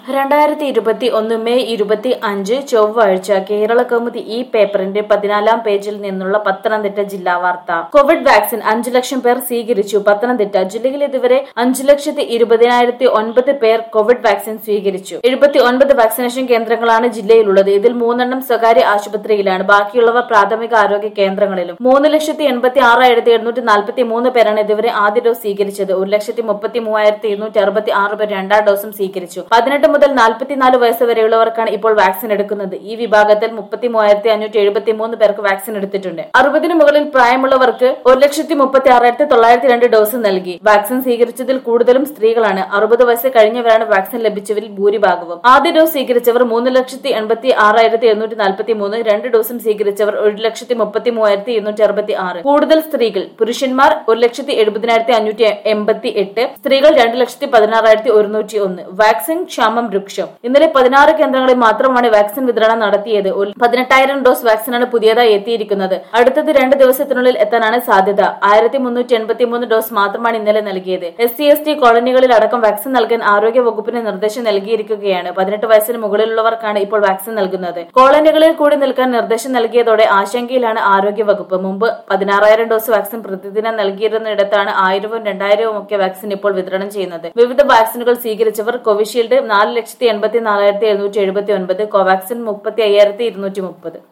രണ്ടായിരത്തി ഇരുപത്തി ഒന്ന് മെയ് ഇരുപത്തി അഞ്ച് ചൊവ്വാഴ്ച കേരള കൗമുദി ഈ പേപ്പറിന്റെ പതിനാലാം പേജിൽ നിന്നുള്ള പത്തനംതിട്ട ജില്ലാ വാർത്ത കോവിഡ് വാക്സിൻ അഞ്ചു ലക്ഷം പേർ സ്വീകരിച്ചു പത്തനംതിട്ട ജില്ലയിൽ ഇതുവരെ അഞ്ചു ലക്ഷത്തി ഇരുപതിനായിരത്തി ഒൻപത് പേർ കോവിഡ് വാക്സിൻ സ്വീകരിച്ചു എഴുപത്തി ഒൻപത് വാക്സിനേഷൻ കേന്ദ്രങ്ങളാണ് ജില്ലയിലുള്ളത് ഇതിൽ മൂന്നെണ്ണം സ്വകാര്യ ആശുപത്രിയിലാണ് ബാക്കിയുള്ളവ പ്രാഥമിക ആരോഗ്യ കേന്ദ്രങ്ങളിലും മൂന്ന് ലക്ഷത്തി എൺപത്തി ആറായിരത്തി എഴുന്നൂറ്റി നാൽപ്പത്തി മൂന്ന് പേരാണ് ഇതുവരെ ആദ്യ ഡോസ് സ്വീകരിച്ചത് ഒരു ലക്ഷത്തി മുപ്പത്തി മൂവായിരത്തി ഇരുന്നൂറ്റി അറുപത്തി ആറ് പേർ രണ്ടാം ഡോസും സ്വീകരിച്ചു പതിനെട്ട് മുതൽ നാൽപ്പത്തിനാല് വയസ്സ് വരെയുള്ളവർക്കാണ് ഇപ്പോൾ വാക്സിൻ എടുക്കുന്നത് ഈ വിഭാഗത്തിൽ മുപ്പത്തി മൂവായിരത്തി അഞ്ഞൂറ്റി എഴുപത്തി മൂന്ന് പേർക്ക് വാക്സിൻ എടുത്തിട്ടുണ്ട് അറുപതിന് മുകളിൽ പ്രായമുള്ളവർക്ക് ഒരു ലക്ഷത്തി മുപ്പത്തി ആറായിരത്തി തൊള്ളായിരത്തി രണ്ട് ഡോസ് നൽകി വാക്സിൻ സ്വീകരിച്ചതിൽ കൂടുതലും സ്ത്രീകളാണ് അറുപത് വയസ്സ് കഴിഞ്ഞവരാണ് വാക്സിൻ ലഭിച്ചവരിൽ ഭൂരിഭാഗവും ആദ്യ ഡോസ് സ്വീകരിച്ചവർ മൂന്ന് ലക്ഷത്തി എൺപത്തി ആറായിരത്തി എണ്ണൂറ്റി നാൽപ്പത്തി മൂന്ന് രണ്ട് ഡോസും സ്വീകരിച്ചവർ ഒരു ലക്ഷത്തി മുപ്പത്തി മൂവായിരത്തി ഇരുന്നൂറ്റി അറുപത്തി ആറ് കൂടുതൽ സ്ത്രീകൾ പുരുഷന്മാർ ഒരു ലക്ഷത്തി എഴുപതിനായിരത്തി അഞ്ഞൂറ്റി എൺപത്തി എട്ട് സ്ത്രീകൾ രണ്ട് ലക്ഷത്തി പതിനാറായിരത്തി ഒരുന്നൂറ്റി ഒന്ന് വാക്സിൻ ക്ഷാമം വൃക്ഷം ഇന്നലെ പതിനാറ് കേന്ദ്രങ്ങളിൽ മാത്രമാണ് വാക്സിൻ വിതരണം നടത്തിയത് ഒരു പതിനെട്ടായിരം ഡോസ് വാക്സിനാണ് പുതിയതായി എത്തിയിരിക്കുന്നത് അടുത്തത് രണ്ട് ദിവസത്തിനുള്ളിൽ എത്താനാണ് സാധ്യത ആയിരത്തി മുന്നൂറ്റി എൺപത്തി മൂന്ന് ഡോസ് മാത്രമാണ് ഇന്നലെ നൽകിയത് എസ് സി എസ് ടി കോളനികളിൽ അടക്കം വാക്സിൻ നൽകാൻ ആരോഗ്യ വകുപ്പിന് നിർദ്ദേശം നൽകിയിരിക്കുകയാണ് പതിനെട്ട് വയസ്സിന് മുകളിലുള്ളവർക്കാണ് ഇപ്പോൾ വാക്സിൻ നൽകുന്നത് കോളനികളിൽ കൂടി നിൽക്കാൻ നിർദ്ദേശം നൽകിയതോടെ ആശങ്കയിലാണ് ആരോഗ്യ വകുപ്പ് മുമ്പ് പതിനാറായിരം ഡോസ് വാക്സിൻ പ്രതിദിനം നൽകിയിരുന്നിടത്താണ് ആയിരവും രണ്ടായിരവും ഒക്കെ വാക്സിൻ ഇപ്പോൾ വിതരണം ചെയ്യുന്നത് വിവിധ വാക്സിനുകൾ സ്വീകരിച്ചവർ കോവിഷീൽഡ് നാല് ലക്ഷത്തി എൺപത്തി നാലായിരത്തി എഴുന്നൂറ്റി എഴുപത്തി ഒൻപത് കോവാക്സിൻ മുപ്പത്തി അയ്യായിരത്തി ഇരുന്നൂറ്റി മുപ്പത്